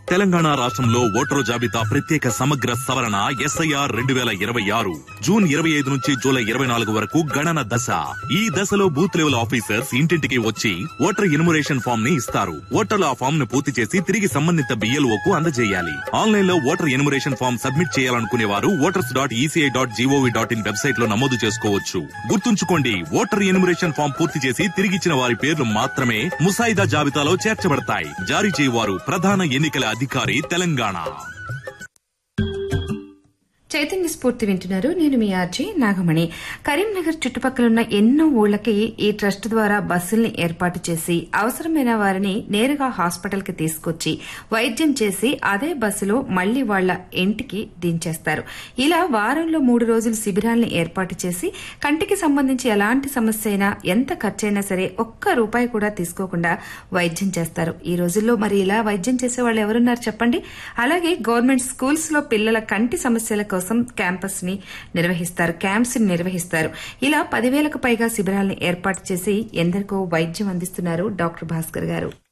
తెలంగాణ రాష్ట్రంలో ఓటరు జాబితా ప్రత్యేక సమగ్ర సవరణ ఎస్ఐఆర్ రెండు వేల ఇరవై ఆరు జూన్ ఇరవై ఐదు నుంచి జూలై ఇరవై నాలుగు వరకు గణన దశ ఈ దశలో బూత్ లెవెల్ ఆఫీసర్స్ ఇంటింటికి వచ్చి ఓటర్ ఎన్యుమరేషన్ ఫామ్ ని ఇస్తారు ఓటర్లు ఆ ఫామ్ ను పూర్తి చేసి తిరిగి సంబంధిత బిఎల్ఓ కు అందజేయాలి ఆన్లైన్ లో ఓటర్ ఎన్యుమరేషన్ ఫామ్ సబ్మిట్ చేయాలనుకునే వారు voters dot ECI dot GOV dot in website లో నమోదు చేసుకోవచ్చు గుర్తుంచుకోండి ఓటర్ ఎన్యుమరేషన్ ఫామ్ పూర్తి చేసి తిరిగిచ్చిన వారి పేర్లు మాత్రమే ముసాయిదా జాబితాలో చేర్చబడతాయి జారీ చేయవారు ప్రధాన ఎన్నికల అధికారి తెలంగాణ చైతన్య స్ఫూర్తి వింటున్నారు నేను మీ ఆర్జీ నాగమణి కరీంనగర్ చుట్టుపక్కల ఎన్నో ఊళ్ళకి ఈ ట్రస్ట్ ద్వారా బస్సుల్ని ఏర్పాటు చేసి అవసరమైన వారిని నేరుగా హాస్పిటల్ కి తీసుకొచ్చి వైద్యం చేసి అదే బస్సులో మళ్లీ వాళ్ల ఇంటికి దించేస్తారు ఇలా వారంలో మూడు రోజులు శిబిరాల్ని ఏర్పాటు చేసి కంటికి సంబంధించి ఎలాంటి సమస్య అయినా ఎంత ఖర్చైనా సరే ఒక్క రూపాయి కూడా తీసుకోకుండా వైద్యం చేస్తారు ఈ రోజుల్లో మరి ఇలా వైద్యం చేసే వాళ్ళు ఎవరున్నారు చెప్పండి అలాగే గవర్నమెంట్ స్కూల్స్ లో పిల్లల కంటి సమస్యల కోసం క్యాంపస్ ని నిర్వహిస్తారు క్యాంప్స్ ని నిర్వహిస్తారు ఇలా పదివేలకు పైగా శిబిరాల్ని ఏర్పాటు చేసి ఎందరికో వైద్యం అందిస్తున్నారు డాక్టర్ భాస్కర్ గారు